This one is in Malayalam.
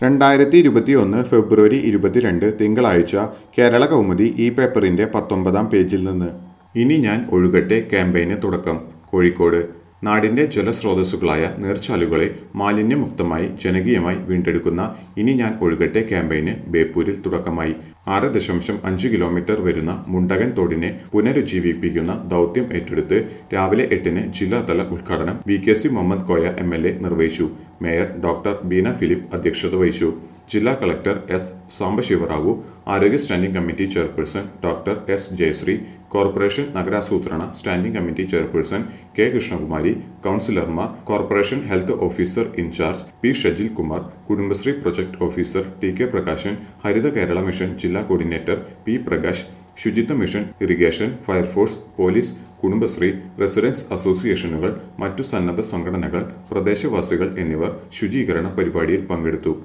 രണ്ടായിരത്തി ഇരുപത്തിയൊന്ന് ഫെബ്രുവരി ഇരുപത്തിരണ്ട് തിങ്കളാഴ്ച കേരള കൗമുദി ഈ പേപ്പറിന്റെ പത്തൊമ്പതാം പേജിൽ നിന്ന് ഇനി ഞാൻ ഒഴുകട്ടെ ക്യാമ്പയിന് തുടക്കം കോഴിക്കോട് നാടിന്റെ ജലസ്രോതസ്സുകളായ നീർച്ചാലുകളെ മാലിന്യമുക്തമായി ജനകീയമായി വീണ്ടെടുക്കുന്ന ഇനി ഞാൻ ഒഴുകട്ടെ ക്യാമ്പയിന് ബേപ്പൂരിൽ തുടക്കമായി ആറ് ദശാംശം അഞ്ച് കിലോമീറ്റർ വരുന്ന മുണ്ടകൻ തോടിനെ പുനരുജ്ജീവിപ്പിക്കുന്ന ദൗത്യം ഏറ്റെടുത്ത് രാവിലെ എട്ടിന് ജില്ലാതല ഉദ്ഘാടനം V K C Muhammad Koya M L A നിർവഹിച്ചു മേയർ ഡോക്ടർ ബീന ഫിലിപ്പ് അധ്യക്ഷത വഹിച്ചു ജില്ലാ കളക്ടർ എസ് സാംബശിവറാവു ആരോഗ്യ standing committee chairperson doctor S Jayasree corporation നഗരാസൂത്രണ standing committee chairperson K Krishnakumari കൗൺസിലർമാർ corporation health officer in charge P Shajil Kumar Kudumbashree project officer T K Prakasan Haritha Kerala mission ജില്ലാ coordinator P Prakash Suchitwa mission irrigation fire force police Kudumbashree residents അസോസിയേഷനുകൾ മറ്റു സന്നദ്ധ സംഘടനകൾ പ്രദേശവാസികൾ എന്നിവർ ശുചീകരണ പരിപാടിയിൽ പങ്കെടുത്തു